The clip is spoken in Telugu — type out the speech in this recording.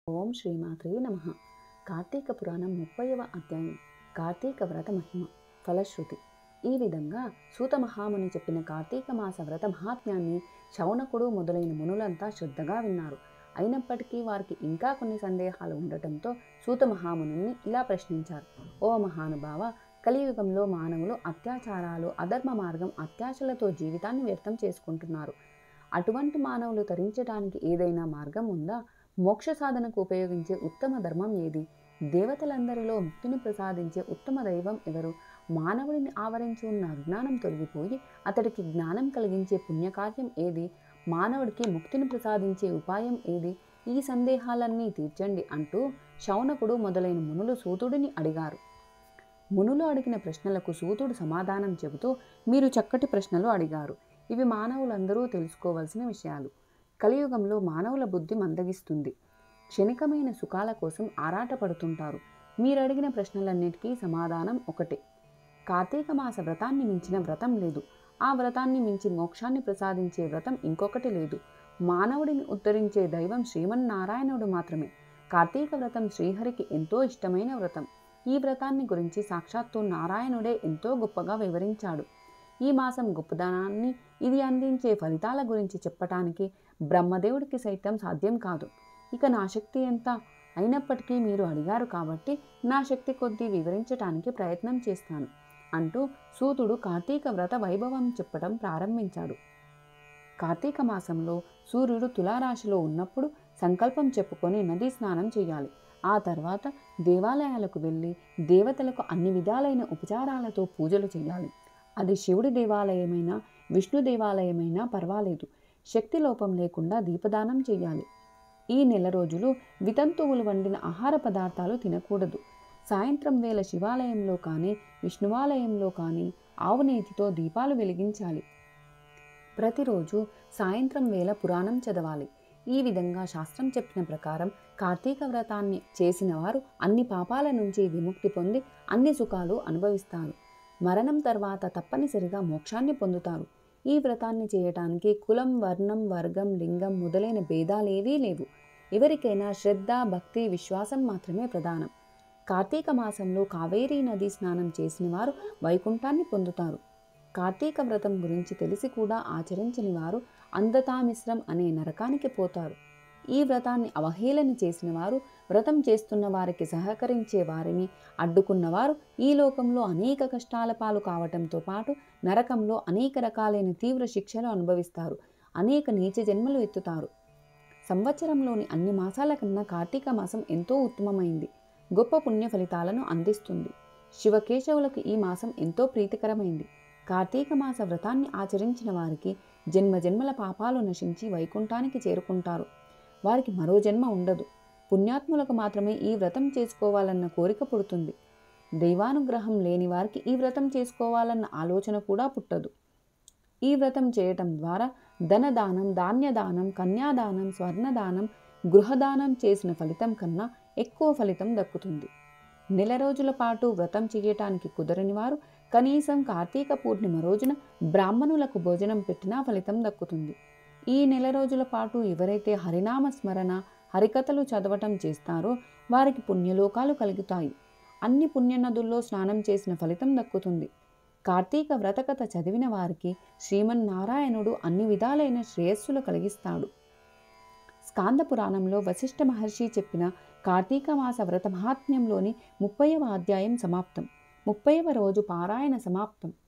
ఓం శ్రీమాత్రే నమ కార్తీక పురాణం ముప్పైవ అధ్యాయం కార్తీక వ్రత మహిమ ఫలశ్రుతి ఈ విధంగా సూత మహాముని చెప్పిన కార్తీక మాస వ్రత మహాత్మ్యాన్ని శౌనకుడు మొదలైన మునులంతా శ్రద్ధగా విన్నారు అయినప్పటికీ వారికి ఇంకా కొన్ని సందేహాలు ఉండటంతో సూత మహాముని ఇలా ప్రశ్నించారు ఓ మహానుభావ కలియుగంలో మానవులు అత్యాచారాలు అధర్మ మార్గం అత్యాశలతో జీవితాన్ని వ్యర్థం చేసుకుంటున్నారు అటువంటి మానవులు తరించడానికి ఏదైనా మార్గం ఉందా మోక్ష సాధనకు ఉపయోగించే ఉత్తమ ధర్మం ఏది దేవతలందరిలో ముక్తిని ప్రసాదించే ఉత్తమ దైవం ఎవరు మానవుడిని ఆవరించి ఉన్న అజ్ఞానం తొలగిపోయి అతడికి జ్ఞానం కలిగించే పుణ్యకార్యం ఏది మానవుడికి ముక్తిని ప్రసాదించే ఉపాయం ఏది ఈ సందేహాలన్నీ తీర్చండి అంటూ శౌనకుడు మొదలైన మునులు సూతుడిని అడిగారు మునులు అడిగిన ప్రశ్నలకు సూతుడు సమాధానం చెబుతూ మీరు చక్కటి ప్రశ్నలు అడిగారు ఇవి మానవులందరూ తెలుసుకోవాల్సిన విషయాలు కలియుగంలో మానవుల బుద్ధి మందగిస్తుంది క్షణికమైన సుఖాల కోసం ఆరాటపడుతుంటారు మీరు అడిగిన ప్రశ్నలన్నిటికీ సమాధానం ఒకటే కార్తీక మాస వ్రతాన్ని మించిన వ్రతం లేదు ఆ వ్రతాన్ని మించి మోక్షాన్ని ప్రసాదించే వ్రతం ఇంకొకటి లేదు మానవుడిని ఉద్ధరించే దైవం శ్రీమన్నారాయణుడు మాత్రమే కార్తీక వ్రతం శ్రీహరికి ఎంతో ఇష్టమైన వ్రతం ఈ వ్రతాన్ని గురించి సాక్షాత్తు నారాయణుడే ఎంతో గొప్పగా వివరించాడు ఈ మాసం గొప్పదనాన్ని ఇది అందించే ఫలితాల గురించి చెప్పటానికి బ్రహ్మదేవుడికి సైతం సాధ్యం కాదు ఇక నా శక్తి ఎంత అయినప్పటికీ మీరు అడిగారు కాబట్టి నా శక్తి కొద్దీ వివరించటానికి ప్రయత్నం చేస్తాను అంటూ సూతుడు కార్తీక వ్రత వైభవం చెప్పడం ప్రారంభించాడు కార్తీక మాసంలో సూర్యుడు తులారాశిలో ఉన్నప్పుడు సంకల్పం చెప్పుకొని నదీ స్నానం చేయాలి ఆ తర్వాత దేవాలయాలకు వెళ్ళి దేవతలకు అన్ని విధాలైన ఉపచారాలతో పూజలు చేయాలి అది శివుడి దేవాలయమైనా విష్ణు దేవాలయమైనా పర్వాలేదు శక్తి లోపం లేకుండా దీపదానం చేయాలి ఈ నెల రోజులు వితంతువులు వండిన ఆహార పదార్థాలు తినకూడదు సాయంత్రం వేళ శివాలయంలో కానీ విష్ణువాలయంలో కానీ ఆవు నేతితో దీపాలు వెలిగించాలి ప్రతిరోజు సాయంత్రం వేళ పురాణం చదవాలి ఈ విధంగా శాస్త్రం చెప్పిన ప్రకారం కార్తీక వ్రతాన్ని చేసిన వారు అన్ని పాపాల నుంచి విముక్తి పొంది అన్ని సుఖాలు అనుభవిస్తారు మరణం తర్వాత తప్పనిసరిగా మోక్షాన్ని పొందుతారు ఈ వ్రతాన్ని చేయటానికి కులం వర్ణం వర్గం లింగం మొదలైన భేదాలేవీ లేవు ఎవరికైనా శ్రద్ధ భక్తి విశ్వాసం మాత్రమే ప్రధానం కార్తీక మాసంలో కావేరీ నది స్నానం చేసిన వారు వైకుంఠాన్ని పొందుతారు కార్తీక వ్రతం గురించి తెలిసి కూడా ఆచరించని వారు అంధతామిశ్రం అనే నరకానికి పోతారు ఈ వ్రతాన్ని అవహేళన చేసిన వారు వ్రతం చేస్తున్న వారికి సహకరించే వారిని అడ్డుకున్నవారు ఈ లోకంలో అనేక కష్టాల పాలు కావటంతో పాటు నరకంలో అనేక రకాలైన తీవ్ర శిక్షలు అనుభవిస్తారు అనేక నీచ జన్మలు ఎత్తుతారు సంవత్సరంలోని అన్ని మాసాల కన్నా కార్తీక మాసం ఎంతో ఉత్తమమైంది గొప్ప పుణ్య ఫలితాలను అందిస్తుంది శివకేశవులకు ఈ మాసం ఎంతో ప్రీతికరమైంది కార్తీక మాస వ్రతాన్ని ఆచరించిన వారికి జన్మ జన్మల పాపాలు నశించి వైకుంఠానికి చేరుకుంటారు వారికి మరో జన్మ ఉండదు పుణ్యాత్ములకు మాత్రమే ఈ వ్రతం చేసుకోవాలన్న కోరిక పుడుతుంది దైవానుగ్రహం లేని వారికి ఈ వ్రతం చేసుకోవాలన్న ఆలోచన కూడా పుట్టదు ఈ వ్రతం చేయటం ద్వారా ధనదానం ధాన్యదానం కన్యాదానం స్వర్ణదానం గృహదానం చేసిన ఫలితం కన్నా ఎక్కువ ఫలితం దక్కుతుంది నెల రోజుల పాటు వ్రతం చేయటానికి కుదరని వారు కనీసం కార్తీక పూర్ణిమ రోజున బ్రాహ్మణులకు భోజనం పెట్టినా ఫలితం దక్కుతుంది ఈ నెల రోజుల పాటు ఎవరైతే హరినామ స్మరణ హరికథలు చదవటం చేస్తారో వారికి పుణ్యలోకాలు కలుగుతాయి అన్ని పుణ్యనదుల్లో స్నానం చేసిన ఫలితం దక్కుతుంది కార్తీక వ్రతకథ చదివిన వారికి శ్రీమన్నారాయణుడు అన్ని విధాలైన శ్రేయస్సులు కలిగిస్తాడు స్కాంద పురాణంలో వశిష్ఠ మహర్షి చెప్పిన కార్తీక మాస వ్రత మహాత్మ్యంలోని ముప్పైవ అధ్యాయం సమాప్తం ముప్పైవ రోజు పారాయణ సమాప్తం